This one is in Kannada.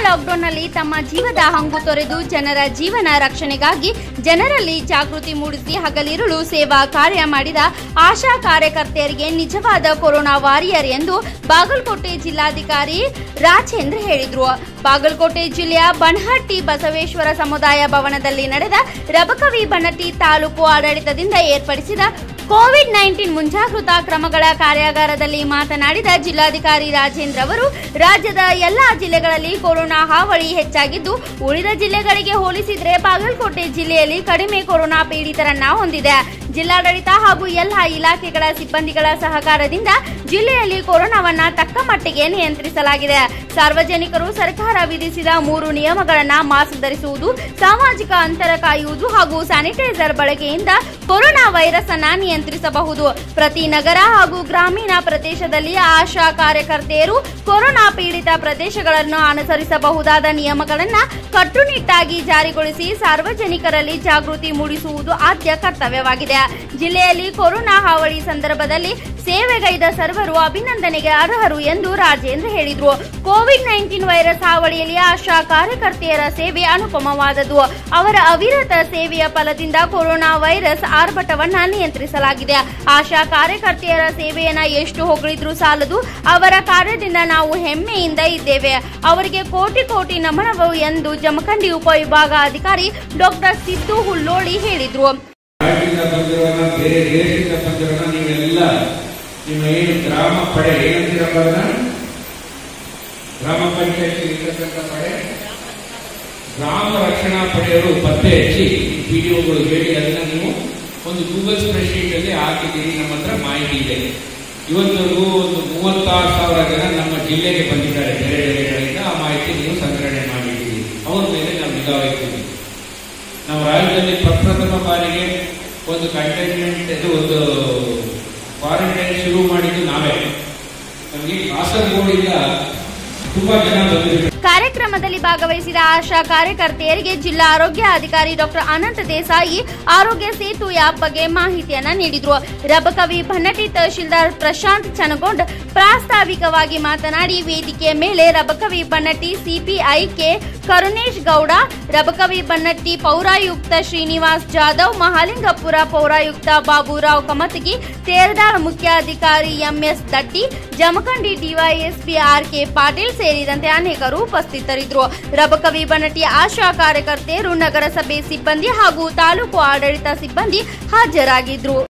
ಲಾಕ್ಡೌನ್ನಲ್ಲಿ ತಮ್ಮ ಜೀವದ ಹಂಗು ತೊರೆದು ಜನರ ಜೀವನ ರಕ್ಷಣೆಗಾಗಿ ಜನರಲ್ಲಿ ಜಾಗೃತಿ ಮೂಡಿಸಿ ಹಗಲಿರುಳು ಸೇವಾ ಕಾರ್ಯ ಮಾಡಿದ ಆಶಾ ಕಾರ್ಯಕರ್ತೆಯರಿಗೆ ನಿಜವಾದ ಕೊರೋನಾ ವಾರಿಯರ್ ಎಂದು ಬಾಗಲಕೋಟೆ ಜಿಲ್ಲಾಧಿಕಾರಿ ರಾಜೇಂದ್ರ ಹೇಳಿದರು ಬಾಗಲಕೋಟೆ ಜಿಲ್ಲೆಯ ಬನಹಟ್ಟಿ ಬಸವೇಶ್ವರ ಸಮುದಾಯ ಭವನದಲ್ಲಿ ನಡೆದ ರಬಕವಿ ಬನಟ್ಟಿ ತಾಲೂಕು ಆಡಳಿತದಿಂದ ಏರ್ಪಡಿಸಿದ ಕೋವಿಡ್ ನೈನ್ಟೀನ್ ಮುಂಜಾಗೃತಾ ಕ್ರಮಗಳ ಕಾರ್ಯಾಗಾರದಲ್ಲಿ ಮಾತನಾಡಿದ ಜಿಲ್ಲಾಧಿಕಾರಿ ರಾಜೇಂದ್ರ ಅವರು ರಾಜ್ಯದ ಎಲ್ಲಾ ಜಿಲ್ಲೆಗಳಲ್ಲಿ ಕೊರೋನಾ ಹಾವಳಿ ಹೆಚ್ಚಾಗಿದ್ದು ಉಳಿದ ಜಿಲ್ಲೆಗಳಿಗೆ ಹೋಲಿಸಿದರೆ ಬಾಗಲಕೋಟೆ ಜಿಲ್ಲೆಯಲ್ಲಿ ಕಡಿಮೆ ಕೊರೋನಾ ಪೀಡಿತರನ್ನ ಹೊಂದಿದೆ ಜಿಲ್ಲಾಡಳಿತ ಹಾಗೂ ಎಲ್ಲ ಇಲಾಖೆಗಳ ಸಿಬ್ಬಂದಿಗಳ ಸಹಕಾರದಿಂದ ಜಿಲ್ಲೆಯಲ್ಲಿ ಕೊರೋನಾವನ್ನ ತಕ್ಕ ಮಟ್ಟಿಗೆ ನಿಯಂತ್ರಿಸಲಾಗಿದೆ ಸಾರ್ವಜನಿಕರು ಸರ್ಕಾರ ವಿಧಿಸಿದ ಮೂರು ನಿಯಮಗಳನ್ನ ಮಾಸ್ಕ್ ಧರಿಸುವುದು ಸಾಮಾಜಿಕ ಅಂತರ ಕಾಯುವುದು ಹಾಗೂ ಸ್ಯಾನಿಟೈಸರ್ ಬಳಕೆಯಿಂದ ಕೊರೋನಾ ವೈರಸ್ ಅನ್ನ ನಿಯಂತ್ರಿಸಬಹುದು ಪ್ರತಿ ನಗರ ಹಾಗೂ ಗ್ರಾಮೀಣ ಪ್ರದೇಶದಲ್ಲಿ ಆಶಾ ಕಾರ್ಯಕರ್ತೆಯರು ಕೊರೋನಾ ಪೀಡಿತ ಪ್ರದೇಶಗಳನ್ನು ಅನುಸರಿಸಬಹುದಾದ ನಿಯಮಗಳನ್ನು ಕಟ್ಟುನಿಟ್ಟಾಗಿ ಜಾರಿಗೊಳಿಸಿ ಸಾರ್ವಜನಿಕರಲ್ಲಿ ಜಾಗೃತಿ ಮೂಡಿಸುವುದು ಆದ್ಯ ಕರ್ತವ್ಯವಾಗಿದೆ ಜಿಲ್ಲೆಯಲ್ಲಿ ಕೊರೋನಾ ಹಾವಳಿ ಸಂದರ್ಭದಲ್ಲಿ ಸೇವೆಗೈದ ಸರ್ವರು ಅಭಿನಂದನೆಗೆ ಅರ್ಹರು ಎಂದು ರಾಜೇಂದ್ರ ಹೇಳಿದರು ಕೋವಿಡ್ ನೈನ್ಟೀನ್ ವೈರಸ್ ಹಾವಳಿಯಲ್ಲಿ ಆಶಾ ಕಾರ್ಯಕರ್ತೆಯರ ಸೇವೆ ಅನುಪಮವಾದದ್ದು ಅವರ ಅವಿರತ ಸೇವೆಯ ಫಲದಿಂದ ಕೊರೋನಾ ವೈರಸ್ ಆರ್ಭಟವನ್ನ ನಿಯಂತ್ರಿಸಲಾಗಿದೆ ಆಶಾ ಕಾರ್ಯಕರ್ತೆಯರ ಸೇವೆಯನ್ನ ಎಷ್ಟು ಹೊಗಳಿದ್ರೂ ಸಾಲದು ಅವರ ಕಾರ್ಯದಿಂದ ನಾವು ಹೆಮ್ಮೆಯಿಂದ ಇದ್ದೇವೆ ಅವರಿಗೆ ಕೋಟಿ ಕೋಟಿ ನಮನವು ಎಂದು ಜಮಖಂಡಿ ಉಪವಿಭಾಗಾಧಿಕಾರಿ ಡಾಕ್ಟರ್ ಸಿದ್ದು ಹುಲ್ಲೋಳಿ ಹೇಳಿದ್ರು ರಾಜ್ಯದಿಂದ ಬಂದಿರೋನ ಬೇರೆ ದೇಶದಿಂದ ಬಂದಿರೋನ ನೀವೆಲ್ಲ ನಿಮ್ಮ ಏನು ಗ್ರಾಮ ಪಡೆ ಏನಂತೀರಪ್ಪ ಅದನ್ನ ಗ್ರಾಮ ಪಂಚಾಯತ್ ಇರ್ತಕ್ಕಂಥ ಪಡೆ ಗ್ರಾಮ ರಕ್ಷಣಾ ಪಡೆಯವರು ಪತ್ತೆ ಹಚ್ಚಿ ಪಿಡಿಒಗಳು ಹೇಳಿ ಅದನ್ನ ನೀವು ಒಂದು ಗೂಗಲ್ ಸ್ಪ್ರೆಡ್ಶೀಟ್ ಅಲ್ಲಿ ಹಾಕಿದ್ದೀರಿ ನಮ್ಮ ಹತ್ರ ಮಾಹಿತಿ ಇದೆ ಇವತ್ತವರೆಗೂ ಒಂದು ಮೂವತ್ತಾರು ಸಾವಿರ ಜನ ನಮ್ಮ ಜಿಲ್ಲೆಗೆ ಬಂದಿದ್ದಾರೆ ಬೇರೆ ಜಿಲ್ಲೆಗಳಿಂದ ಆ ಮಾಹಿತಿ ನೀವು ಸಂಗ್ರಹಣೆ ಮಾಡಿದ್ದೀರಿ ಅವ್ರ ಮೇಲೆ ನಾವು ನಿಗಾ ವಹಿಸ್ತೀವಿ ನಾವು ರಾಜ್ಯದಲ್ಲಿ ಪ್ರಪ್ರಥಮ ಬಾರಿಗೆ ಒಂದು ಕಂಟೈನ್ಮೆಂಟ್ ಇದು ಒಂದು ಕ್ವಾರಂಟೈನ್ ಶುರು ಮಾಡಿದ್ದು ನಾವೇ ನಮಗೆ ಕಾಸರಗೋಡಿಂದ ತುಂಬಾ ಜನ ಬಂದಿದ್ರು ಕಾರ್ಯಕ್ರಮದಲ್ಲಿ ಭಾಗವಹಿಸಿದ ಆಶಾ ಕಾರ್ಯಕರ್ತೆಯರಿಗೆ ಜಿಲ್ಲಾ ಆರೋಗ್ಯ ಅಧಿಕಾರಿ ಡಾಕ್ಟರ್ ಅನಂತ ದೇಸಾಯಿ ಆರೋಗ್ಯ ಸೇತು ಆ್ಯಪ್ ಬಗ್ಗೆ ಮಾಹಿತಿಯನ್ನ ನೀಡಿದ್ರು ರಬಕವಿ ಭನ್ನಟಿ ತಹಶೀಲ್ದಾರ್ ಪ್ರಶಾಂತ್ ಚನಗೊಂಡ್ ಪ್ರಾಸ್ತಾವಿಕವಾಗಿ ಮಾತನಾಡಿ ವೇದಿಕೆಯ ಮೇಲೆ ರಬಕವಿ ಬನ್ನಟ್ಟಿ ಸಿಪಿಐ ಕೆ ಕರುಣೇಶ್ ಗೌಡ ರಬಕವಿ ಬನ್ನಟ್ಟಿ ಪೌರಾಯುಕ್ತ ಶ್ರೀನಿವಾಸ್ ಜಾಧವ್ ಮಹಾಲಿಂಗಪುರ ಪೌರಾಯುಕ್ತ ಬಾಬುರಾವ್ ಕಮತಗಿ ತೇರದಾಳ್ ಮುಖ್ಯಾಧಿಕಾರಿ MS Datti Jamkhandi DYSP R K Patil ಸೇರಿದಂತೆ ಅನೇಕರು ಉಪಸ್ಥಿತರಿದ್ದರು ರಬಕವಿ ಬನಟಿ ಆಶಾ ಕಾರ್ಯಕರ್ತೆಯರು ನಗರಸಭೆ ಸಿಬ್ಬಂದಿ ಹಾಗೂ ತಾಲೂಕು ಆಡಳಿತ ಸಿಬ್ಬಂದಿ ಹಾಜರಾಗಿದ್ರು